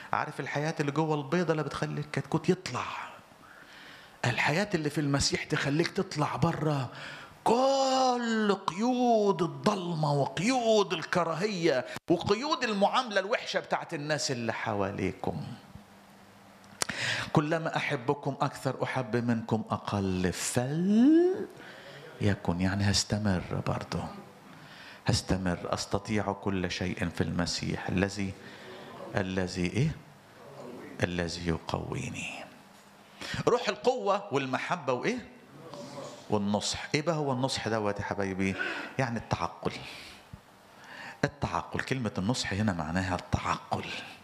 عارف الحياة اللي جوه البيضة اللي بتخلي الكتكوت يطلع الحياة اللي في المسيح تخليك تطلع بره كل قيود الضلمة وقيود الكراهية وقيود المعاملة الوحشة بتاعت الناس اللي حواليكم كلما أحبكم أكثر أحب منكم أقل فل يكن يعني هستمر برضه هستمر أستطيع كل شيء في المسيح الذي الذي إيه الذي يقويني روح القوة والمحبة وإيه والنصح إيه بقى هو النصح دوت يا حبايبي يعني التعقل التعقل كلمة النصح هنا معناها التعقل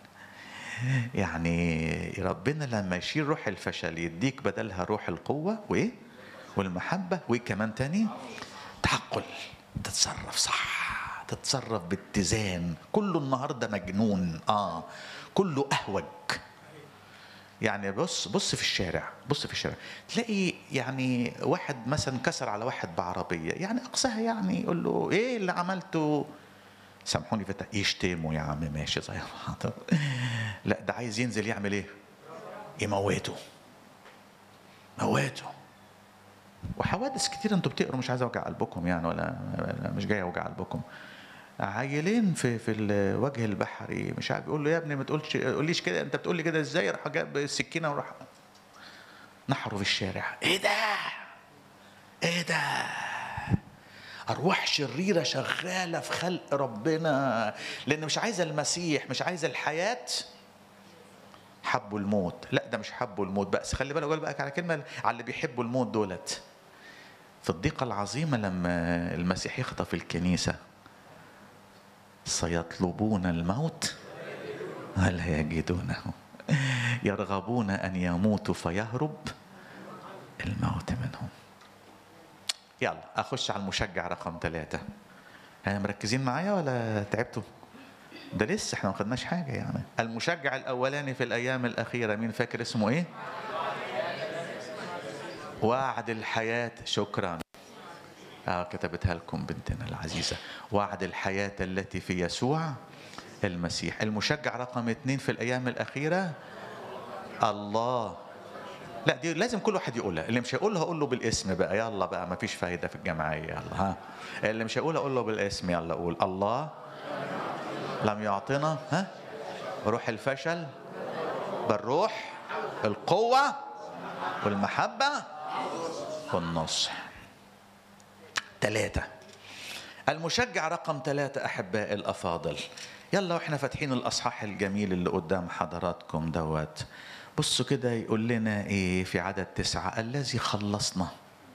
يعني ربنا لما يشيل روح الفشل يديك بدلها روح القوة وإيه والمحبة وإيه كمان تاني تعقل تتصرف صح تتصرف باتزان كله النهارده مجنون اه كله اهوج يعني بص بص في الشارع بص في الشارع تلاقي يعني واحد مثلا كسر على واحد بعربيه يعني اقصاها يعني يقول له ايه اللي عملته سامحوني في يشتمه يا عم ماشي زي بعض لا ده عايز ينزل يعمل ايه يموته موته وحوادث كتير انتوا بتقروا مش عايز اوجع قلبكم يعني ولا مش جاي اوجع قلبكم عيلين في في الوجه البحري مش عارف يقول له يا ابني ما تقولش قوليش كده انت بتقول لي كده ازاي راح جاب السكينه وراح نحره في الشارع ايه ده ايه ده ارواح شريره شغاله في خلق ربنا لان مش عايزه المسيح مش عايزه الحياه حبوا الموت لا ده مش حبوا الموت بس خلي بالك بقى على كلمه على اللي بيحبوا الموت دولت في الضيقه العظيمه لما المسيح يخطف الكنيسه سيطلبون الموت ولا يجدونه يرغبون ان يموتوا فيهرب الموت منهم يلا اخش على المشجع رقم ثلاثة ها مركزين معايا ولا تعبتوا ده لسه احنا ما خدناش حاجة يعني المشجع الأولاني في الأيام الأخيرة مين فاكر اسمه إيه؟ وعد الحياة شكرا آه كتبتها لكم بنتنا العزيزة وعد الحياة التي في يسوع المسيح المشجع رقم اثنين في الأيام الأخيرة الله لا دي لازم كل واحد يقولها اللي مش هيقولها اقول له بالاسم بقى يلا بقى ما فيش فايده في الجمعيه يلا ها اللي مش هيقولها اقول له بالاسم يلا قول الله لم يعطنا ها روح الفشل بالروح القوه والمحبه والنصح ثلاثة المشجع رقم ثلاثة أحباء الأفاضل يلا واحنا فاتحين الأصحاح الجميل اللي قدام حضراتكم دوت بصوا كده يقول لنا ايه في عدد تسعة الذي خلصنا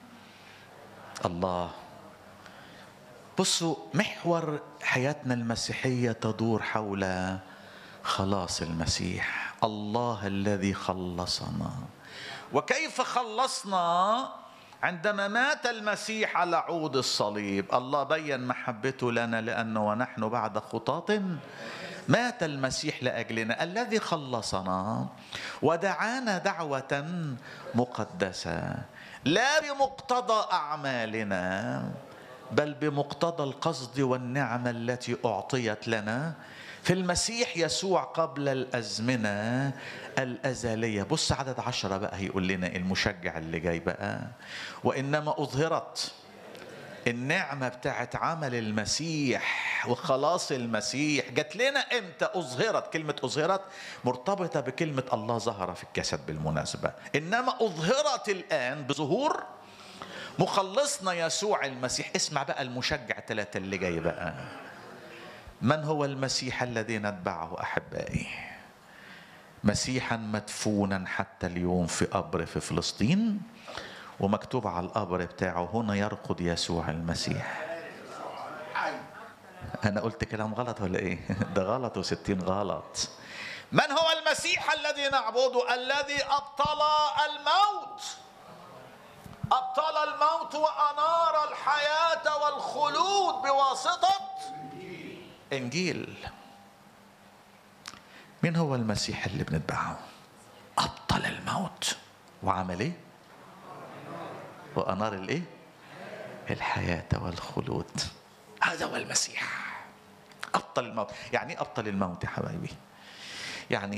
الله بصوا محور حياتنا المسيحية تدور حول خلاص المسيح الله الذي خلصنا وكيف خلصنا عندما مات المسيح على عود الصليب الله بين محبته لنا لأنه ونحن بعد خطاة مات المسيح لاجلنا الذي خلصنا ودعانا دعوه مقدسه لا بمقتضى اعمالنا بل بمقتضى القصد والنعمه التي اعطيت لنا في المسيح يسوع قبل الازمنه الازليه بص عدد عشرة بقى هيقول لنا المشجع اللي جاي بقى وانما اظهرت النعمة بتاعت عمل المسيح وخلاص المسيح جات لنا امتى اظهرت كلمة اظهرت مرتبطة بكلمة الله ظهر في الجسد بالمناسبة انما اظهرت الان بظهور مخلصنا يسوع المسيح اسمع بقى المشجع ثلاثة اللي جاي بقى من هو المسيح الذي نتبعه احبائي مسيحا مدفونا حتى اليوم في قبر في فلسطين ومكتوب على القبر بتاعه هنا يرقد يسوع المسيح أنا قلت كلام غلط ولا إيه؟ ده غلط وستين غلط من هو المسيح الذي نعبده الذي أبطل الموت أبطل الموت وأنار الحياة والخلود بواسطة إنجيل مين هو المسيح اللي بنتبعه أبطل الموت وعمل إيه؟ وأنار الإيه؟ الحياة والخلود هذا هو المسيح أبطل الموت يعني إيه أبطل الموت يا حبايبي يعني